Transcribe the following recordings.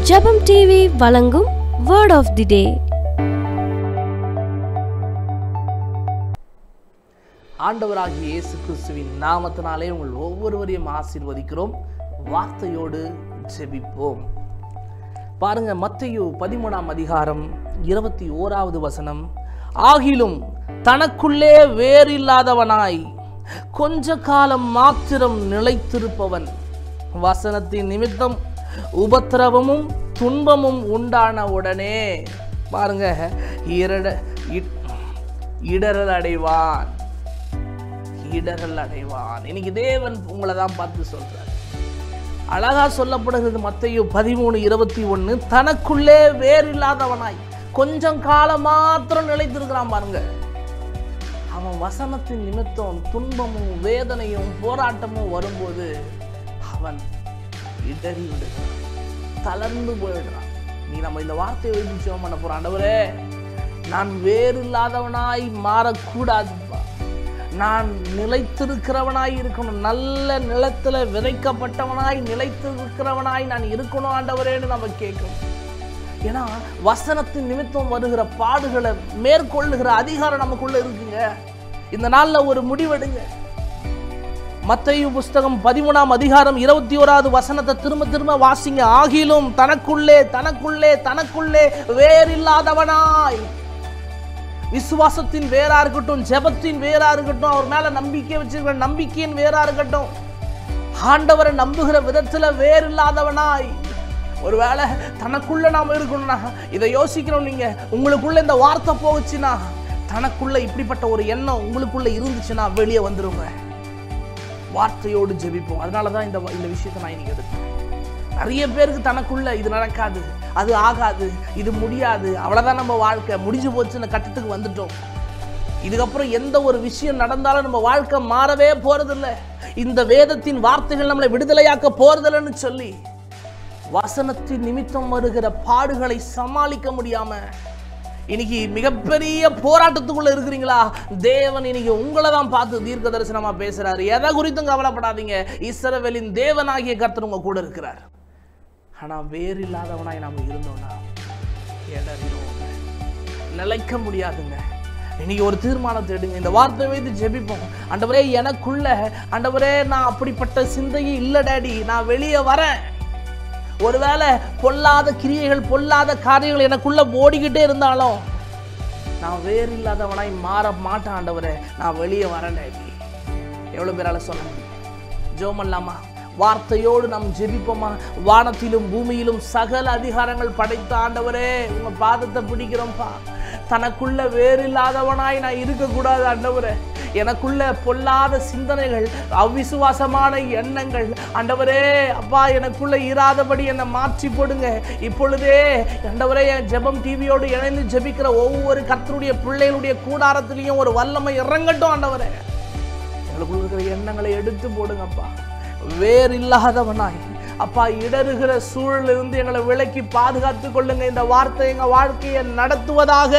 ஜெபம் டிவி வழங்கும் word of the டே ஆண்டவராகிய இயேசு கிறிஸ்துவின் நாமத்தினாலே உங்கள் ஒவ்வொருவரையும் ஆசீர்வதிக்கிறோம் வார்த்தையோடு ஜெபிப்போம் பாருங்க மத்தேயு பதிமூணாம் அதிகாரம் இருபத்தி ஓராவது வசனம் ஆகிலும் தனக்குள்ளே வேறில்லாதவனாய் கொஞ்ச காலம் மாத்திரம் நிலைத்திருப்பவன் வசனத்தின் நிமித்தம் உபத்திரவமும் துன்பமும் உண்டான உடனே பாருங்க இரட இ- இடரல் அடைவான் இடரல் அடைவான் இன்னைக்கு தேவன் உங்களை தான் பார்த்து சொல்றார் அழகா சொல்லப்படுகிறது மத்தையோ பதிமூணு இருபத்தி ஒன்று தனக்குள்ளே வேறில்லாதவனாய் கொஞ்சம் காலம் மாத்திரம் நிலைத்திருக்கிறான் பாருங்க அவன் வசனத்தின் நிமித்தம் துன்பமும் வேதனையும் போராட்டமும் வரும்போது அவன் இடறி விடுகிறான் தளர்ந்து போயிடுறான் நீ நம்ம இந்த வார்த்தையை எழுதி ஜெபம் பண்ண போறோம் ஆண்டவரே நான் வேறில்லாதவனாய் மாறக்கூடாதுப்பா நான் நிலைத்திருக்கிறவனாய் இருக்கணும் நல்ல நிலத்துல விதைக்கப்பட்டவனாய் நிலைத்திருக்கிறவனாய் நான் இருக்கணும் ஆண்டவரேன்னு நம்ம கேட்கணும் ஏன்னா வசனத்தின் நிமித்தம் வருகிற பாடுகளை மேற்கொள்ளுகிற அதிகாரம் நமக்குள்ள இருக்குங்க இந்த நாள்ல ஒரு முடிவெடுங்க மத்தேயு புஸ்தகம் பதிமூணாம் அதிகாரம் இருபத்தி ஓராவது வசனத்தை திரும்ப திரும்ப வாசிங்க ஆகிலும் தனக்குள்ளே தனக்குள்ளே தனக்குள்ளே வேறில்லாதவனாய் விசுவாசத்தின் வேறா இருக்கட்டும் ஜெபத்தின் வேறா இருக்கட்டும் அவர் மேல நம்பிக்கை வச்சிருக்கிற நம்பிக்கையின் வேறா இருக்கட்டும் ஆண்டவரை நம்புகிற விதத்துல வேறில்லாதவனாய் ஒருவேளை தனக்குள்ள நாம இருக்கணும்னா இதை யோசிக்கணும் நீங்க உங்களுக்குள்ள இந்த வார்த்தை போச்சுன்னா தனக்குள்ள இப்படிப்பட்ட ஒரு எண்ணம் உங்களுக்குள்ள இருந்துச்சுன்னா வெளியே வந்துருங்க வார்த்தையோடு ஜெபிப்போம் அதனால தான் இந்த இந்த விஷயத்தை நான் இன்னைக்கு எடுத்தேன் நிறைய பேருக்கு தனக்குள்ள இது நடக்காது அது ஆகாது இது முடியாது அவ்வளோதான் நம்ம வாழ்க்கை முடிஞ்சு போச்சுன்னு கட்டத்துக்கு வந்துட்டோம் இதுக்கப்புறம் எந்த ஒரு விஷயம் நடந்தாலும் நம்ம வாழ்க்கை மாறவே போறதில்ல இந்த வேதத்தின் வார்த்தைகள் நம்மளை விடுதலையாக்க போறதில்லைன்னு சொல்லி வசனத்தின் நிமித்தம் வருகிற பாடுகளை சமாளிக்க முடியாம இன்னைக்கு மிகப்பெரிய போராட்டத்துக்குள்ள இருக்கிறீங்களா தேவன் இன்னைக்கு உங்களை தான் பார்த்து தீர்க்க தரிசனமா பேசுறாரு எதை குறித்தும் கவலைப்படாதீங்க இஸ்ரவேலின் தேவனாகிய கர்த்தர் உங்க கூட இருக்கிறார் ஆனா வேறு இல்லாதவனாய் நாம இருந்தோம்னா இடறிடுவோங்க நிலைக்க முடியாதுங்க இன்னைக்கு ஒரு தீர்மானத்தை எடுங்க இந்த வார்த்தை வைத்து ஜெபிப்போம் ஆண்டவரே எனக்குள்ள ஆண்டவரே நான் அப்படிப்பட்ட சிந்தையே இல்லை டேடி நான் வெளியே வரேன் ஒருவேளை பொல்லாத கிரியைகள் பொல்லாத காரியங்கள் எனக்குள்ள ஓடிக்கிட்டே இருந்தாலும் நான் வேறு இல்லாதவனாய் மாற மாட்டேன் ஆண்டவரே நான் வெளியே வரேன் டேடி எவ்வளோ பேரால சொல்ல முடியும் ஜோமல்லாமா வார்த்தையோடு நாம் ஜெபிப்போமா வானத்திலும் பூமியிலும் சகல அதிகாரங்கள் படைத்த ஆண்டவரே உங்க பாதத்தை பிடிக்கிறோம்ப்பா தனக்குள்ள வேறு இல்லாதவனாய் நான் இருக்கக்கூடாது ஆண்டவரே எனக்குள்ள பொல்லாத சிந்தனைகள் அவிசுவாசமான எண்ணங்கள் ஆண்டவரே அப்பா எனக்குள்ள இராதபடி என்னை மாற்றி போடுங்க இப்பொழுதே ஆண்டவரே என் ஜெபம் டிவியோடு இணைந்து ஜெபிக்கிற ஒவ்வொரு கர்த்தருடைய பிள்ளைகளுடைய கூடாரத்திலையும் ஒரு வல்லமை இறங்கட்டும் ஆண்டவரே எங்களுக்குள்ள இருக்கிற எண்ணங்களை எடுத்து போடுங்கப்பா வேறு இல்லாதவனாய் அப்பா இடறுகிற சூழலிருந்து எங்களை விலக்கி பாதுகாத்து கொள்ளுங்க இந்த வார்த்தை எங்க வாழ்க்கையை நடத்துவதாக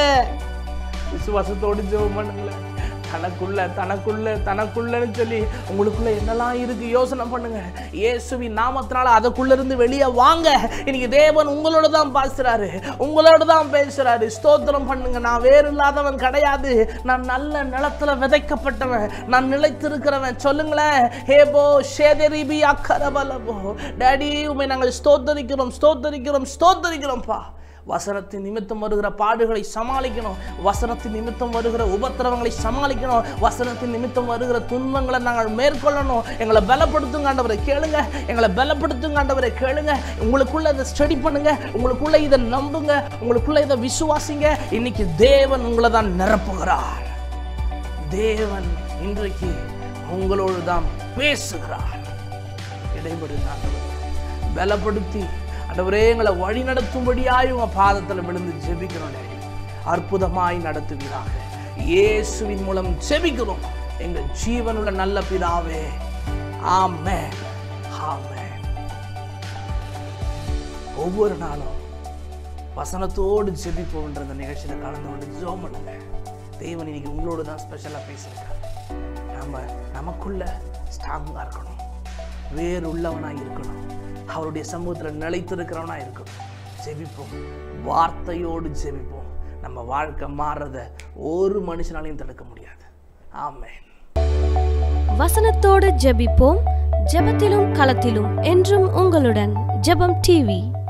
விசுவாசத்தோடு ஜெபம் பண்ணுங்களேன் தனக்குள்ள தனக்குள்ள தனக்குள்ளன்னு சொல்லி உங்களுக்குள்ள என்னெல்லாம் இருக்கு யோசனை பண்ணுங்க இயேசுவின் நாமத்தினால அதுக்குள்ள இருந்து வெளியே வாங்க இன்னைக்கு தேவன் உங்களோட தான் பேசுறாரு உங்களோட தான் பேசுறாரு ஸ்தோத்திரம் பண்ணுங்க நான் வேறு இல்லாதவன் கிடையாது நான் நல்ல நிலத்துல விதைக்கப்பட்டவன் நான் நிலைத்திருக்கிறவன் சொல்லுங்களேன் ஹேபோ ஷேதரிபி அக்கரபலபோ டேடி உமை நாங்கள் ஸ்தோத்தரிக்கிறோம் ஸ்தோத்தரிக்கிறோம் ஸ்தோத்தரிக்கிறோம்ப்பா வசனத்தின் நிமித்தம் வருகிற பாடுகளை சமாளிக்கணும் வசனத்தின் நிமித்தம் வருகிற உபத்திரவங்களை சமாளிக்கணும் வசனத்தின் நிமித்தம் வருகிற துன்பங்களை நாங்கள் மேற்கொள்ளணும் எங்களை பலப்படுத்துங்க ஆண்டவரை கேளுங்க எங்களை பலப்படுத்துங்க ஆண்டவரை கேளுங்க உங்களுக்குள்ள இதை ஸ்டடி பண்ணுங்க உங்களுக்குள்ள இதை நம்புங்க உங்களுக்குள்ள இதை விசுவாசிங்க இன்னைக்கு தேவன் உங்களை தான் நிரப்புகிறார் தேவன் இன்றைக்கு உங்களோடு தான் பேசுகிறார் இடைபடுங்க ஆண்டவரே. பலப்படுத்தி ஆண்டவரே எங்களை வழி நடத்தும்படியாய் உங்க பாதத்தில் விழுந்து ஜெபிக்கிறோம் டேடி. அற்புதமாய் நடத்துவீராக இயேசுவின் மூலம் ஜெபிக்கிறோம் எங்கள் ஜீவனுள்ள நல்ல பிதாவே ஆமென் ஆமென் ஒவ்வொரு நாளும் வசனத்தோடு ஜெபிப்போன்ற அந்த நிகழ்ச்சியில் கலந்து கொண்டு ஜெபம் பண்ணுங்க தேவன் இன்னைக்கு உங்களோடு தான் ஸ்பெஷலாக பேசியிருக்காரு நம்ம நமக்குள்ள ஸ்ட்ராங்காக இருக்கணும் வேறு உள்ளவனாக இருக்கணும் அவருடைய சமூகத்தில் நிலைத்திருக்கிறவனாக இருக்கணும் ஜெபிப்போம் வார்த்தையோடு ஜெபிப்போம் நம்ம வாழ்க்கை மாறுறத ஒரு மனுஷனாலையும் தடுக்க முடியாது ஆமென் வசனத்தோடு ஜெபிப்போம் ஜெபத்திலும் களத்திலும் என்றும் உங்களுடன் ஜெபம் டிவி